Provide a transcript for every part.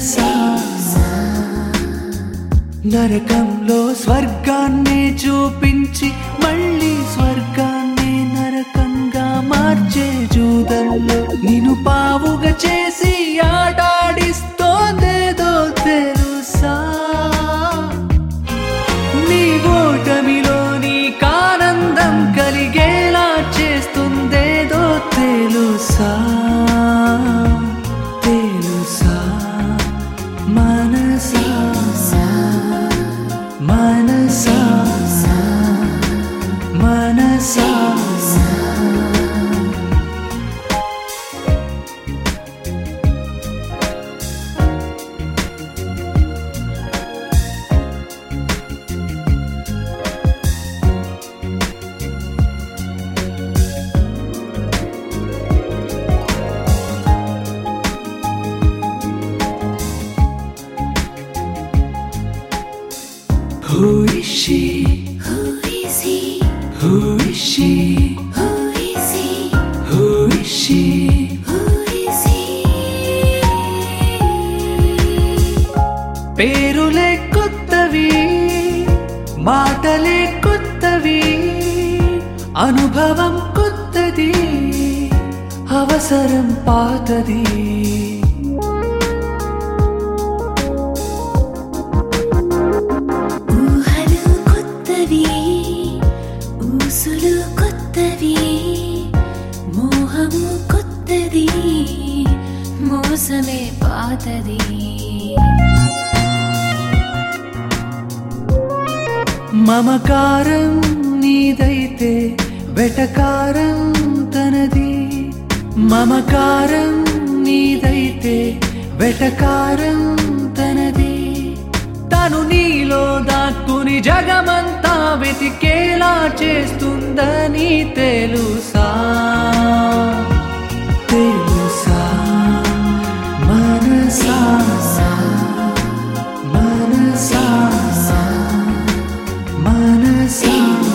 మనసా నరకంలో స్వర్గాన్ని చూపించి మళ్ళీ స్వర్గాన్ని నరకంగా మార్చే జూదంలో నిన్ను పావుగా చేసి ఆటాడిస్తోందేదో తెలుసా నీ ఓటమిలో నీకానందం కలిగేలా చేస్తుందేదో తెలుసా తెలుసా మనసా మనసా మనసా Who is she? Who is he? Who is she? Who is he? Who is she? Who is he? పేరులే కొత్తవి మాటలే కొత్తవి అనుభవం కొత్తది అవసరం పాతది ఊహలు కొత్తవి ఊసులు కొత్తవి మోహము కొత్తది మోసమే పాతది మమకారం నీదైతే వెటకారం తనది మమకారం నీదైతే వెటకారం తనది తను నీలో దాక్కుని జగమంతా వెతికేలా చేస్తుందని తెలుసా తెలుసా మనసా మనసా మనసా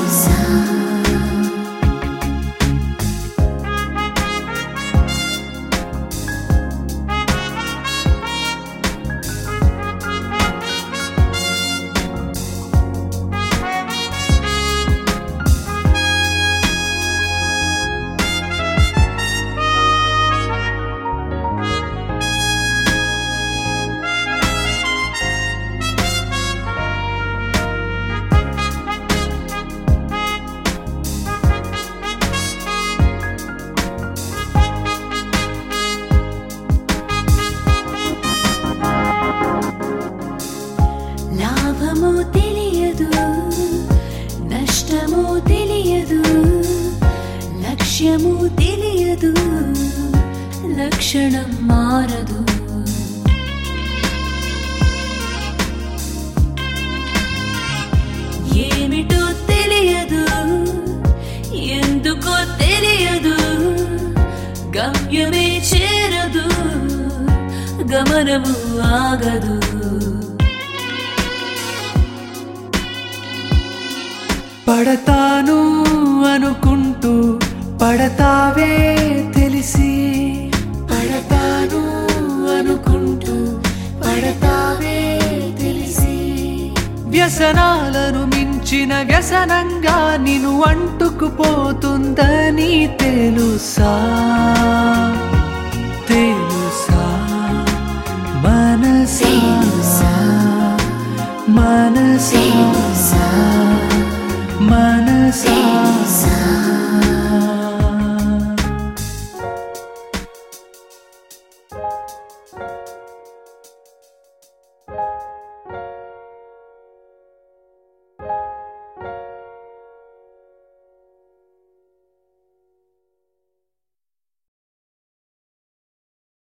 లాభము తెలియదు నష్టము తెలియదు లక్ష్యము తెలియదు లక్షణం మారదు ఏమిటో తెలియదు ఎందుకో తెలియదు గమ్యమే చేరదు గమనము ఆగదు పడతాను అనుకుంటూ పడతావే తెలిసి పడతాను అనుకుంటూ పడతావే తెలిసి వ్యసనాలను మించిన వ్యసనంగా నిన్ను అంటుకుపోతుందని తెలుసా తెలుసా మనసా మనసా మనసా